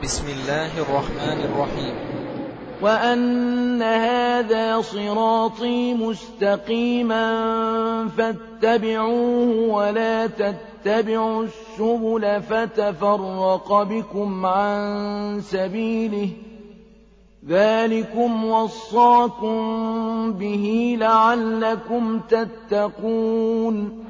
بسم الله الرحمن الرحيم وأن هذا صراطي مستقيما فاتبعوه ولا تتبعوا السبل فتفرق بكم عن سبيله ذلكم وصاكم به لعلكم تتقون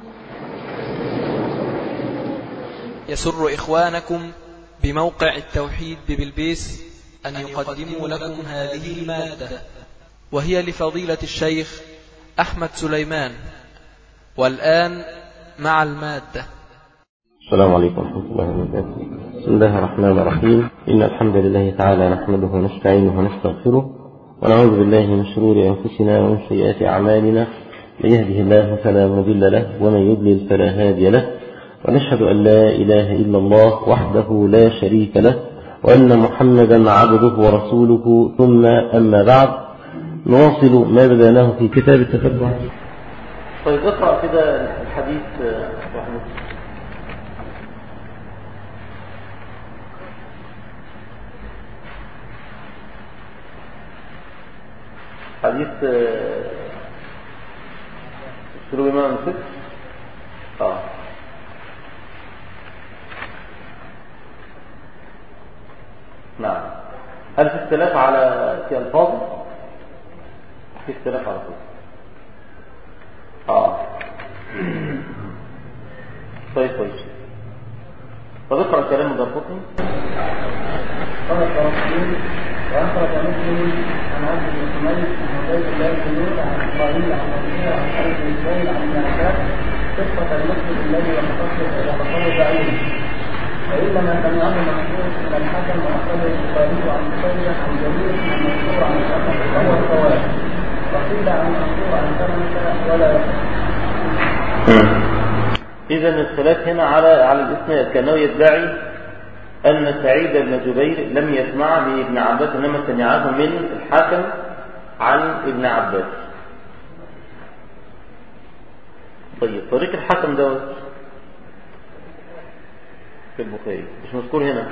يسر إخوانكم بموقع التوحيد ببلبيس أن يقدموا لكم هذه المادة وهي لفضيلة الشيخ أحمد سليمان والآن مع المادة السلام عليكم ورحمة الله وبركاته بسم الله الرحمن الرحيم إن الحمد لله تعالى نحمده ونستعينه ونستغفره ونعوذ بالله من شرور أنفسنا ومن سيئات أعمالنا من يهده الله فلا مضل له ومن يضلل فلا هادي له ونشهد أن لا إله إلا الله وحده لا شريك له وأن محمدا عبده ورسوله ثم أما بعد نواصل ما بدأناه في كتاب التتبع طيب اقرأ كده الحديث رحمه حديث سلوك إمام الفكر آه نعم هل في اختلاف على في الفاظ في اختلاف على الفاظ اه طيب كويس طب اقرا كلام الدرقطني قال الطرفين واخرج مسلم عن عبد بن حميد عن عبيد الله بن نور عن اسرائيل عن منصور عن خالد بن اسرائيل عن ابن عباس قصه المسجد الذي وقفه بعيد وإنما سمعه محفوظ من الحكم وأخرجه البخاري عن مسيح عن جرير عن منصور عن الحكم وهو الصواب وقيل عن منصور عن سلمة ولا يصح إذا الخلاف هنا على على الإسناد كأنه يدعي أن سعيد بن جبير لم يسمع من ابن عباس إنما سمعه من الحاكم عن ابن عباس طيب طريق الحكم دوت في البخاري مش مذكور هنا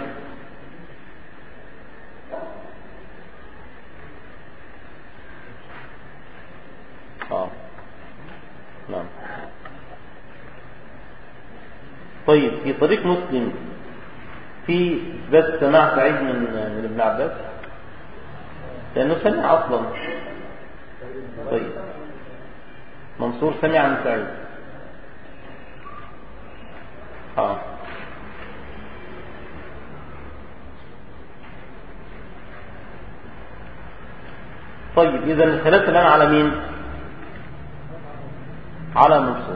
اه نعم طيب في طريق مسلم في اثبات سماع سعيد من من ابن عباس لانه سمع اصلا طيب منصور سمع عن سعيد اه طيب إذا الخلاف الآن على مين على منصور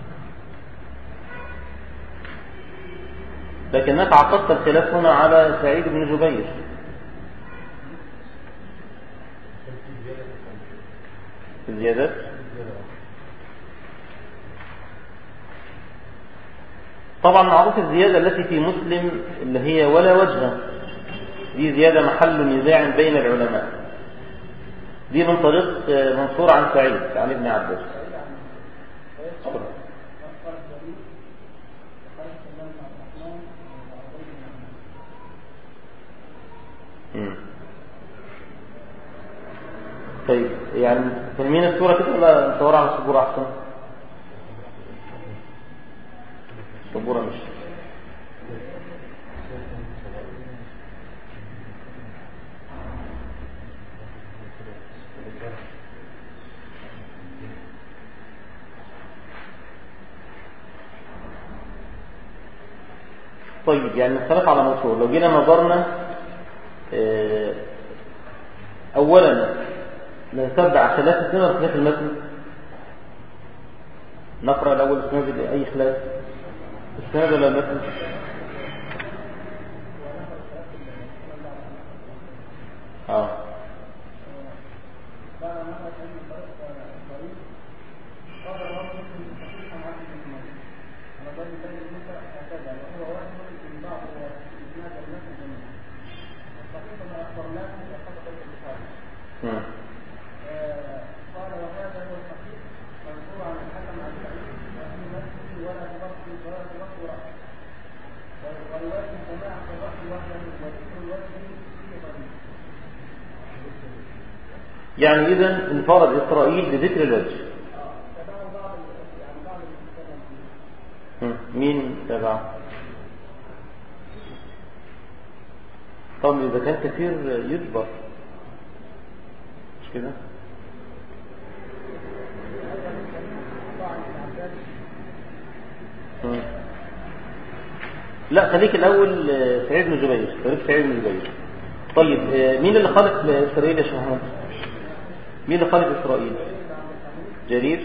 لكنك عقدت الخلاف هنا على سعيد بن جبير الزيادات طبعا معروف الزيادة التي في مسلم اللي هي ولا وجه دي زيادة محل نزاع بين العلماء دي من طريق منصور عن سعيد عن ابن عباس طيب يعني فاهمين الصورة كده ولا نصورها على السبورة أحسن؟ السبورة مش طيب يعني نختلف على منصور لو جينا نظرنا اه اولا نتبع خلاف السنة ولا خلاف المتن نقرأ الأول السند أي خلاف السند ولا المتن اه قال وهذا هو الصحيح منصور عن الحكم عن سعيد وفي نفسه ولا تبقي ولا تبقي رأسه ورواية سماع في الرأس وحده يعني إذا انفرد إسرائيل بذكر الوجه هم، مين تبع طب إذا كان كثير يجبر مش كده هم. لا خليك الأول آه، سعيد بن جبير خليك سعيد بن جبير طيب آه، مين اللي خلق إسرائيل يا شيخ محمد مين اللي خلق إسرائيل جرير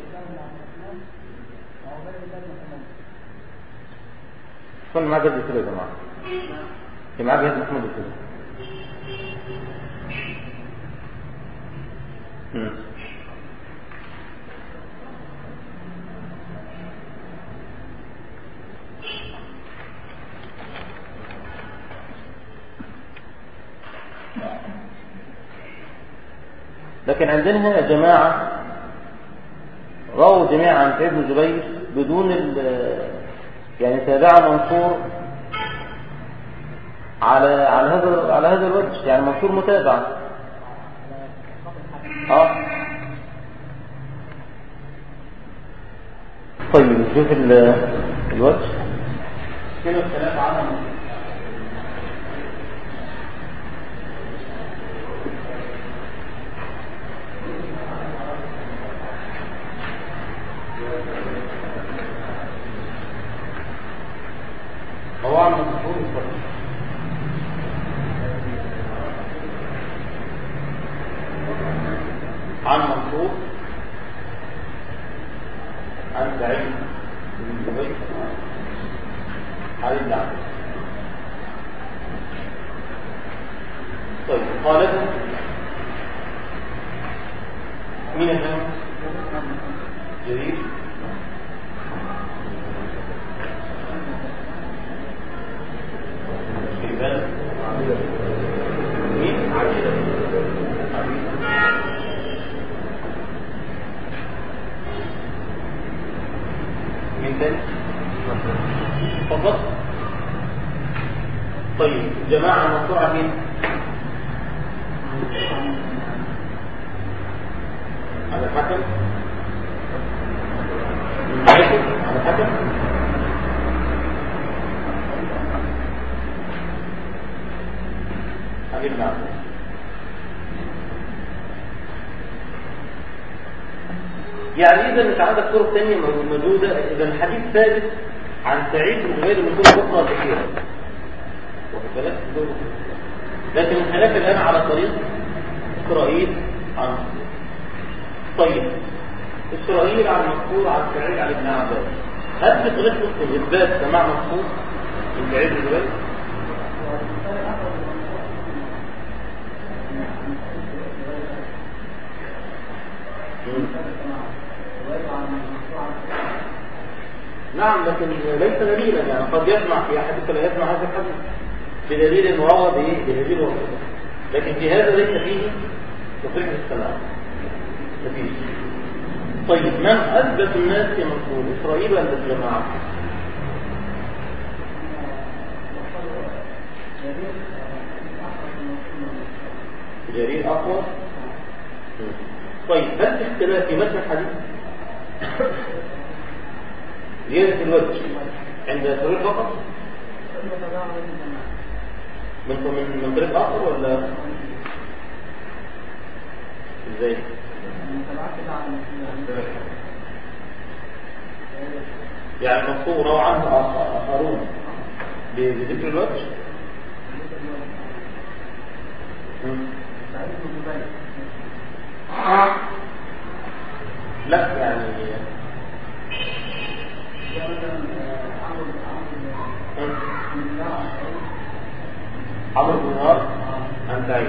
كان معاه جد كده يا جماعة كان معاه جد محمد كده مم. لكن عندنا هنا جماعة رووا جميعا عن سعيد بن جبير بدون ال- يعني تابع منصور على على هذا على هذا الوجه يعني منصور متابع اه طيب نشوف ال- الوجه كده الكلام عنها هو عن منصور الفرق عن منصور عن سعيد بن جبير عن ابن عباس طيب قالت مين يا جرير شيبان مين عبيدة مين تاني فقط طيب جماعة مقطوعة مين على الحكم مالك على الحكم حبيب نعم يعني إذا أنت عندك طرق ثانية موجودة إذا الحديث ثابت عن سعيد بن جبير من طرق أخرى كثيرة واخد بالك؟ لكن الخلاف الآن على طريق إسرائيل عن مقصور طيب إسرائيل عن مقصور عن سعيد عن ابن عباس هل في طريق مسلم إثبات سماع مقصور من سعيد بن جبير؟ نعم لكن ليس دليلا يعني قد يسمع في احاديث لا يسمع هذا الحديث بدليل انه روى بايه بهذه الوصف لكن في هذا ليس فيه تصريح السماع مفيش طيب من اثبت الناس في منصور اسرائيل ولا الجماعه جرير اقوى طيب هل في اختلاف في متن الحديث زيادة الوجه عند سرور فقط من من من طريق آخر ولا ازاي؟ يعني مذكور روى عنه آخ- آخرون بذكر الوجه مم. لا يعني عمرو بن نار عن سعيد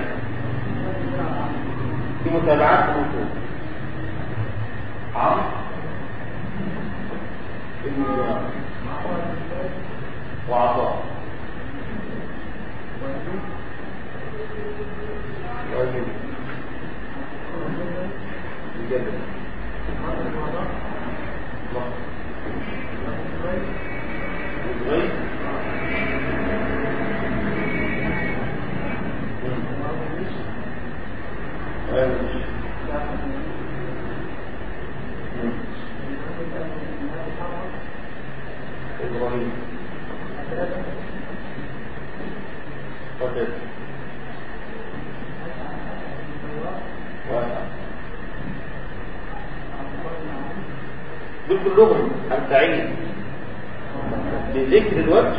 في متابعات موجود عمرو بن دينار وعطاء وأيوب بجد وزبير إبراهيم طيب دول كلهم عن سعيد بذكر الوجه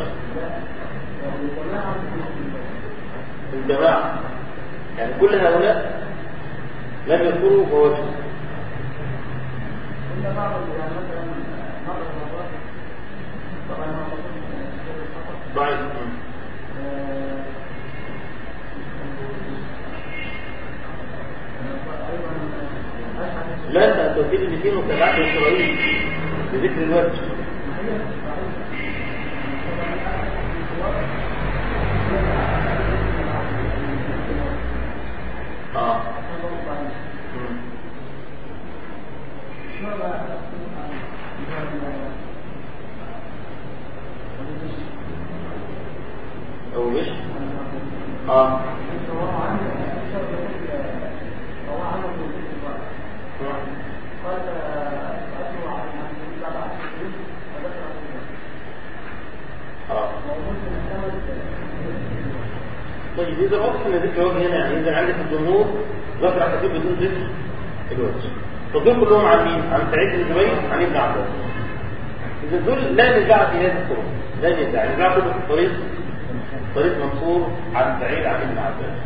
الجماعة يعني كل هؤلاء لم يذكروا بوجه ضعيف لا توكيد الاثنين وتبعات اسرائيل بذكر الوجه اه مم. او مش اه اه طيب اذا وصف ان ذكر الوجه هنا يعني اذا عندك الجمهور ذكر حديث بدون ذكر الوجه طب دول كلهم عن مين؟ عن سعيد بن جبير عن ابن عباس اذا دول لا نزاع في هذه الطرق لا نزاع النزاع كله في الطريق طريق منصور عن سعيد عن ابن عباس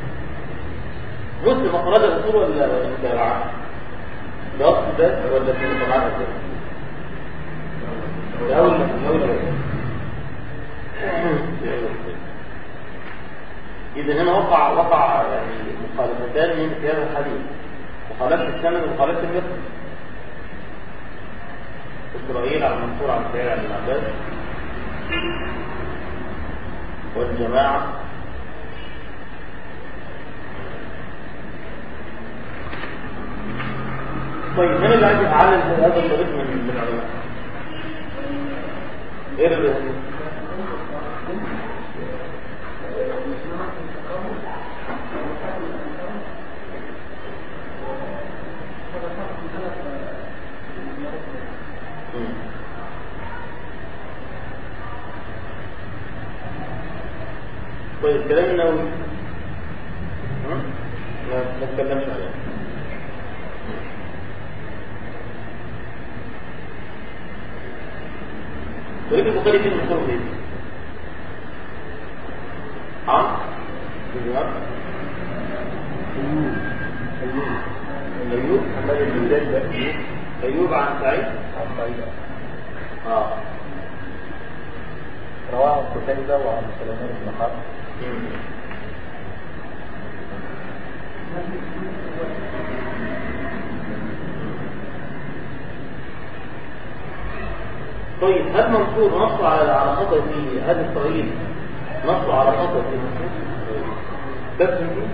مسلم اخرج الاصول ولا ولا متابعات؟ ده اصل ده ولا في متابعات ده؟ ده اول ده اول إذا هنا وقع وقع يعني مخالفتان من في هذا الحديث مخالفة السند ومخالفة الفقه إسرائيل عن منصور عن سعيد عن ابن عباس والجماعة طيب من اللي عايز يتعلم هذا الطريق من من العلماء؟ ايه اللي طيب الكلام النووي ها؟ ما ما تكلمش عليه طريق البخاري فين مشهور ايه؟ عم ايوب ايوب محمد بن زيد ايوب ايوب عن سعيد عن سعيد اه رواه قتيبة وعن سليمان بن حرب مم. طيب هل منصور نص على على خطأ في هذا إسرائيل نص على خطأ في بس دي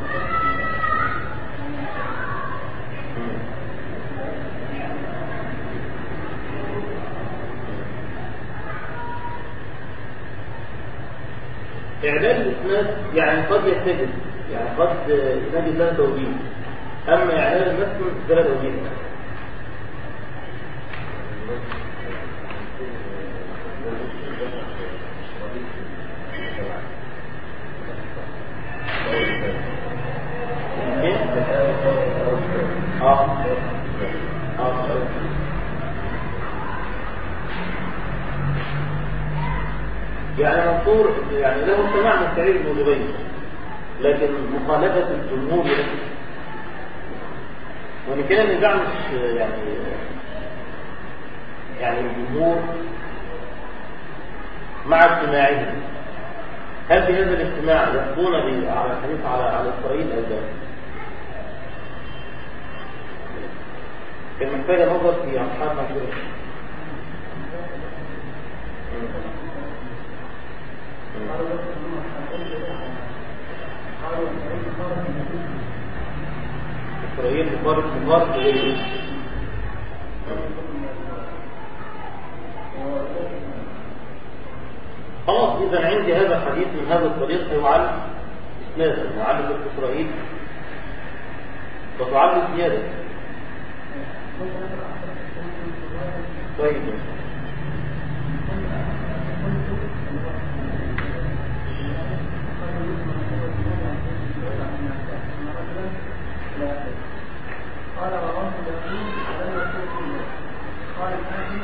إعلان الإسناد يعني قد يتجد يعني قد نجد لها توجيه أما إعلان المتن فلا توجيه إيه؟ آه آه يعني منصور يعني له سماع من سعيد بن جبير لكن مخالفة الجمهور له وان كان النزاع مش يعني يعني الجمهور مع اجتماعهم هل في هذا الاجتماع يقضون ب- على الحديث على على اسرائيل او لا؟ كان محتاجة نظر في أصحاب مشهور إسرائيل مقارب مقارب غيره خلاص إذا عندي هذا الحديث من هذا الطريق يعل إسنادا معلم إسرائيل فتعد زيادة طيب قال رواه اليقين ولم يكن فيه قال الحاكم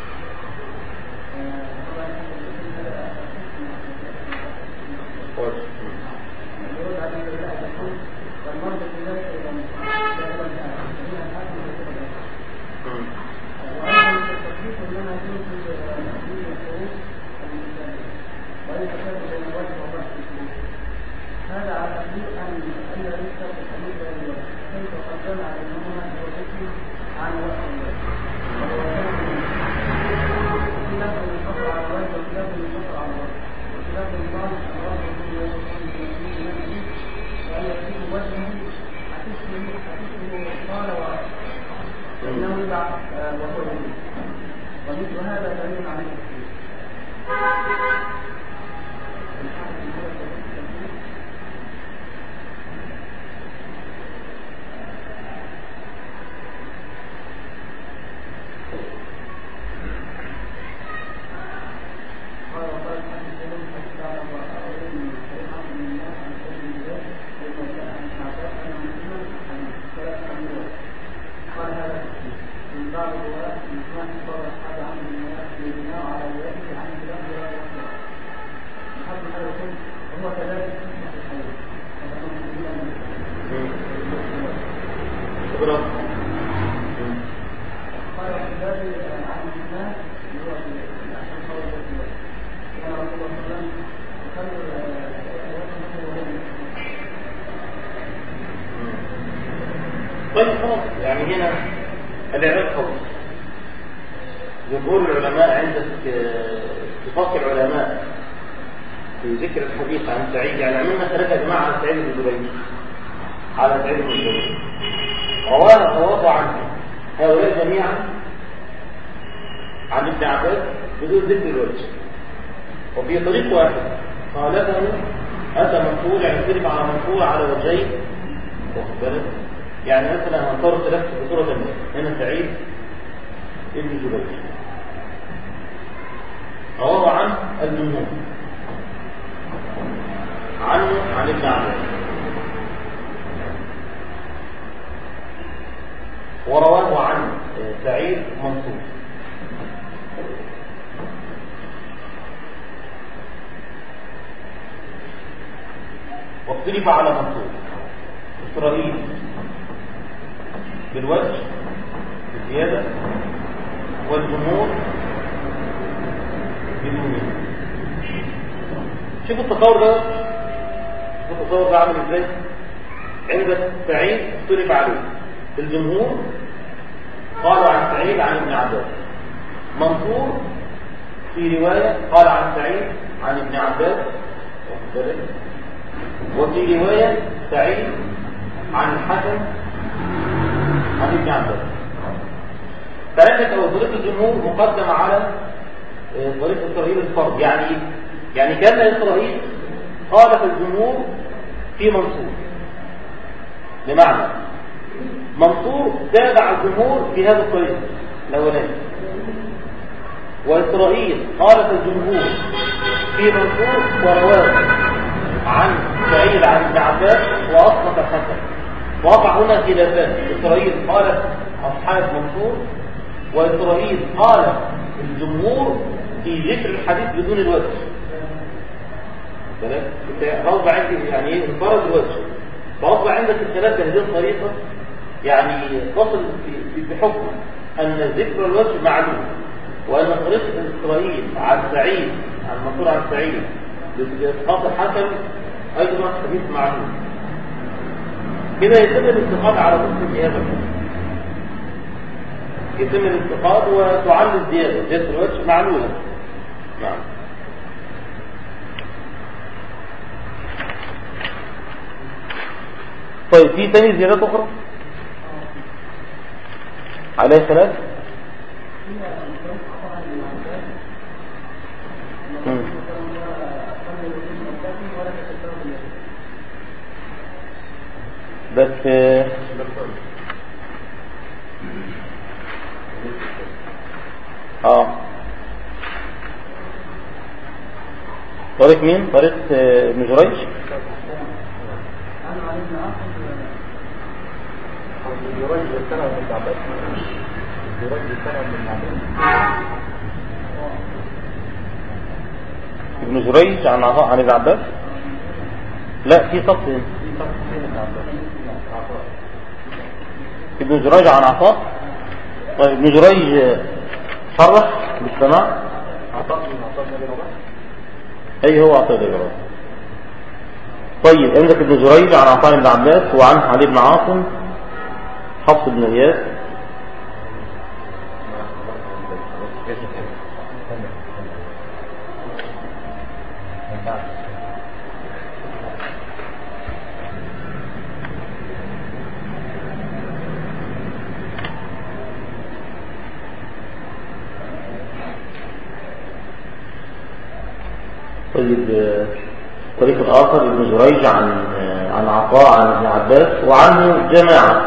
كويس يرد على ذلك يقول والمرض في ذلك اذا جاء الى الحاكم مم. وايضا التصديق انما يكون في تحديد الحروف المثاليه وليس فرق بين الوجه وبحث الحروف هذا على تقدير ان ان ليس في الحديث بين الوجه كيف قد جمع بينهما هو الاسم عن وجه الوجه في لفظ ينفصل على الوجه وفي لفظ ينفصل على الوجه وفي لفظ يقال الراجل يقول له يقول له وأن يكون وجهه حسسه حسسه قال وعاد فإنه يبعث آه، وهو يمين ومثل هذا دليل على التكفير قال وقال الحديث يوم فتعالى وأعلم من الشيطان من الناس عن سبيل الله لما جاء عن عباس أن مسلما عن ثلاث أموال قال هذا تكفير من بعض الرواة من كان صار أصحاب عمرو بن الناس بالبناء على روايته عن بلاد ولا يصدر الحق هذا يقول وهو كذلك في الحديث فكان مسلما خبرة قال في باب عن الناس اللي هو في الأحسن قول الله كان رسول الله صلى الله عليه وسلم يخلوا وجهه وهو طيب خلاص يعني هنا الإعراب خلاص جمهور العلماء عند اتفاق العلماء في ذكر الحديث عن سعيد يعني عملنا ثلاثة يا جماعة على سعيد بن جبير على سعيد بن جبير رواه رواه عنه هؤلاء جميعا عن ابن عباس بدون ذكر الوجه وفي طريق واحد خالفه أتى منصور يعني اختلف على منصور على وجهين واخد بالك يعني مثلا منصور اختلف بصورة ثانية هنا سعيد ابن جبير رواه عن الجمهور عنه عن ابن عباس ورواه عن سعيد منصور واختلف على منصور إسرائيل بالوجه بزيادة والجمهور بدون شوف التصور ده شوف التصور ده عامل ازاي عند سعيد اختلف عليه الجمهور قالوا عن سعيد عن ابن عباس منصور في رواية قال عن سعيد عن ابن عباس واخد بالك؟ وفي رواية سعيد عن الحسن عن ابن عباس فلكن أو طريق الجمهور مقدم على آه، طريق إسرائيل الفرد يعني إيه؟ يعني كان إسرائيل خالف الجمهور في منصور بمعنى منصور تابع الجمهور في هذا الطريق الأولاني وإسرائيل خالف الجمهور في منصور ورواه عن سعيد عن ابن عباس وأصلك الحسن وقع هنا خلافات إسرائيل قالت أصحاب منصور وإسرائيل قالت الجمهور في ذكر الحديث بدون الوجه بالك انت غصب عندي يعني ايه انفرد الوجه فغصب عندك الخلاف بهذه الطريقه يعني تصل في في- بحكم ان ذكر الوجه معلوم وان طريقه اسرائيل عن سعيد عن منصور عن سعيد باسقاط الحسن ايضا حديث معلوم كده يتم الاستقامه على مسلم في هذا الحكم يتم الانتقاد وتعل الزيادة زيادة الوجه معلولة نعم طيب في تاني زيادات أخرى عليه ثلاث مم. بس اه طريق مين طريق آه، ابن جريج ابن جريج عن عطاء عن ابن عباس لا في سقط هنا. ابن جريج عن عطاء طيب ابن جريج صرح بالسماع اي هو عطاء بن جريج طيب عندك ابن جريج عن عطاء بن عباس وعن علي بن عاصم حفص بن غياث طيب آه، الطريق الآخر ابن جريج عن آه، عن عطاء عن ابن عباس وعنه جماعة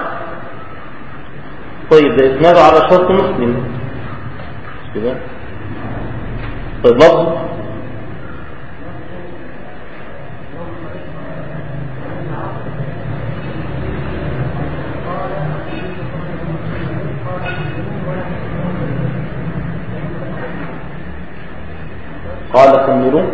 طيب ده إسناده على شرط مسلم مش كده طيب لفظ قال خمروا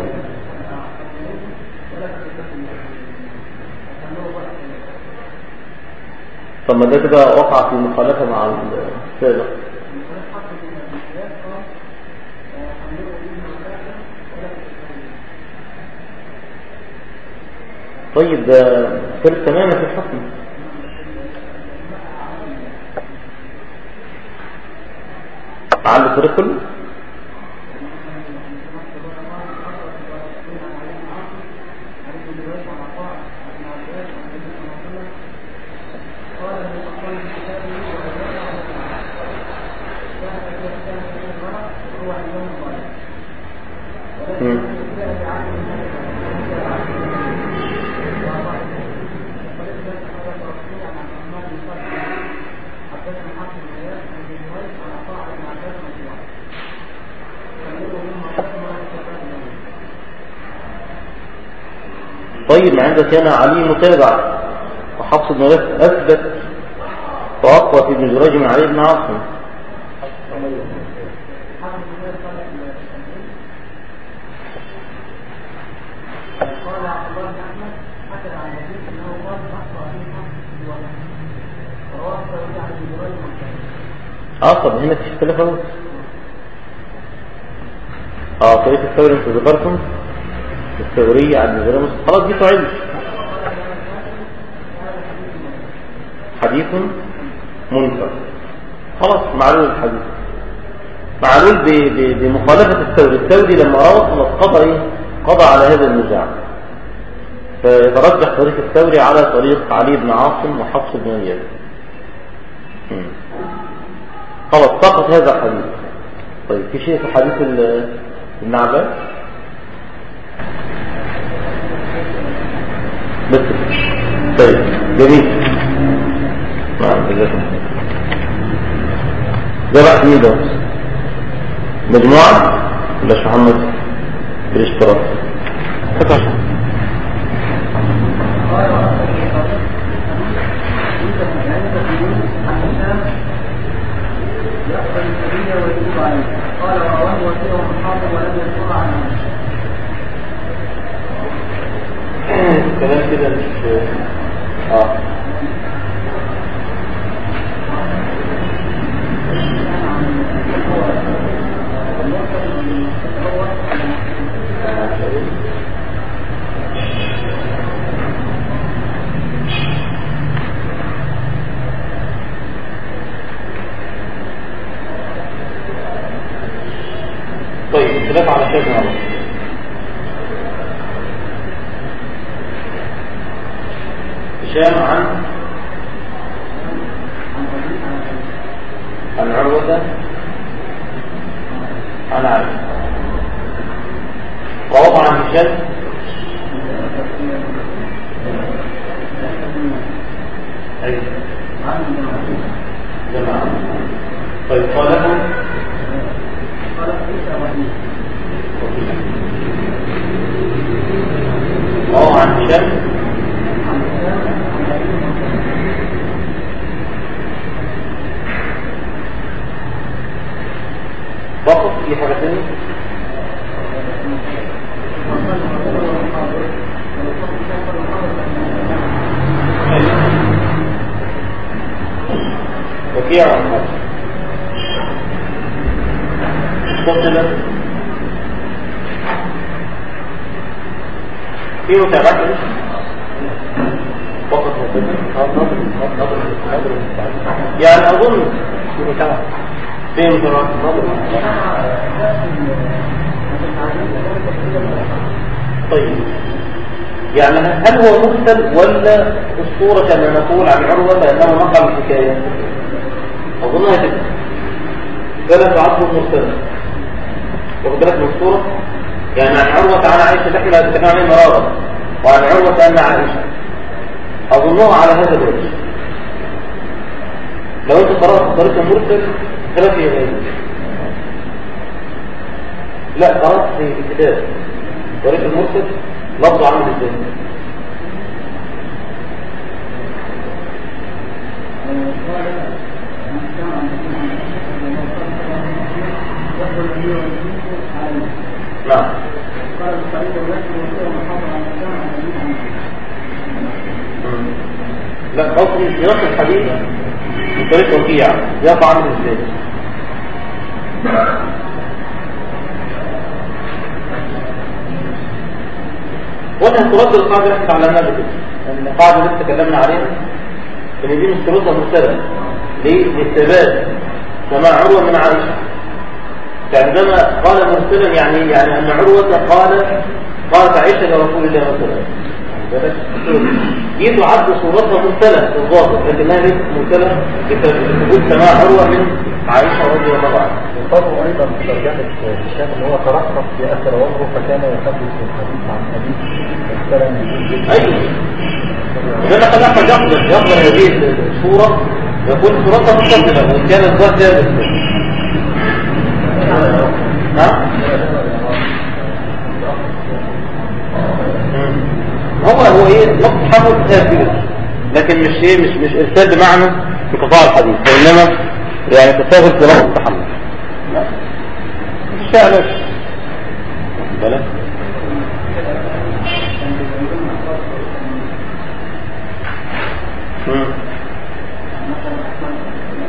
طب ما ده كده وقع في مخالفة مع السابق طيب ده اختلف تماما في الحكم عند الطريق كله مم. طيب ما عندك هنا علي متابع وحفص بن غيث أثبت وأقوى في ابن جريج من علي بن عاصم قال عبد الله بن احمد حكى عن يزيد انه قال اخطا في حق الوضع رواه الثوري عن ابن جريج اه طب هنا في اختلاف اهو اه طريقة الثوري انت ذكرتم الثورية عن ابن جريج خلاص دي تعد حديث منكر خلاص معلول الحديث معلول ب- ب- بمخالفة الثوري الثوري لما روى خلاص قضى ايه قضى على هذا النزاع فيترجح طريق الثوري على طريق علي بن عاصم وحفص بن غياث مم. خلاص سقط هذا الحديث طيب في شيء في حديث ال- ابن عباس بس طيب جميل نعم جزاكم الله. ده بقى مين ده مجموعة ولا شيخ محمد بالاشتراك فتح يقبل السبيل ويتوب عليه قال رواه وسيع الحافظ ولم يذكر عنه الكلام كده مش اه طيب الخلاف على شيء معروف هشام عن عن عروة عن عائشة ووضع عن هشام جماعة طيب قالها قال عيسى وعيسى اه عن هشام عن هشام عن أبيه فقط في حاجة ثانية وقال وهو الحاضر ولو كان الحاضر فإنه وكيع عن حاجة متصلة في متابعة فقط متصلة يعني أظن في متابعة في متابعة طيب يعني هل هو مرسل ولا أسطورة كما نقول عن عروة أنه نقل الحكاية أظنها كده فلا تعد مرسلا واخد بالك من الصورة يعني عن عروة عن عائشة تحكي لها تتكلم عليه مرارا وعن عروة أن عائشة أظنها على هذا الوجه لو أنت قرأت طريقة مرسل ثلاث يمين لا قرأت في الكتاب طريق المرسل لفظه عامل ازاي نعم قال البخاري ويحكي وكيل محافظ عن الاسلام عن ابيه عن مم. لا قصدي في نفس الحديث من طريق وكيع يقع عامل ازاي وجه ترد القاعدة اللي احنا اتعلمناها قبل كده ان القاعدة اللي تكلمنا عليها ان دي مش شروطها مرسلة ليه؟ للثبات سماع عروة من عائشة فعندما قال مرسلا يعني يعني ان عروة قال قالت عائشة لرسول الله صلى الله عليه وسلم دي تعد صورتها مرسلة في الظاهر لكنها ليست مرسلة بثبوت سماع عروة من عائشة رضي الله عنها يقال ايضا في ترجمه هشام ان هو ترقب في اثر عمره فكان يحدث الحديث عن ابيه مثلا ايوه لما خلاك يقبل يقبل هذه الصورة يكون صورتها متصلة وإن كان الظاهر ثابت نعم هو هو ايه نقطة حفظ ثابت لكن مش ايه مش مش ارسال بمعنى انقطاع الحديث وانما يعني تساهل في لفظ التحمل لا مش فعلا بلا مم.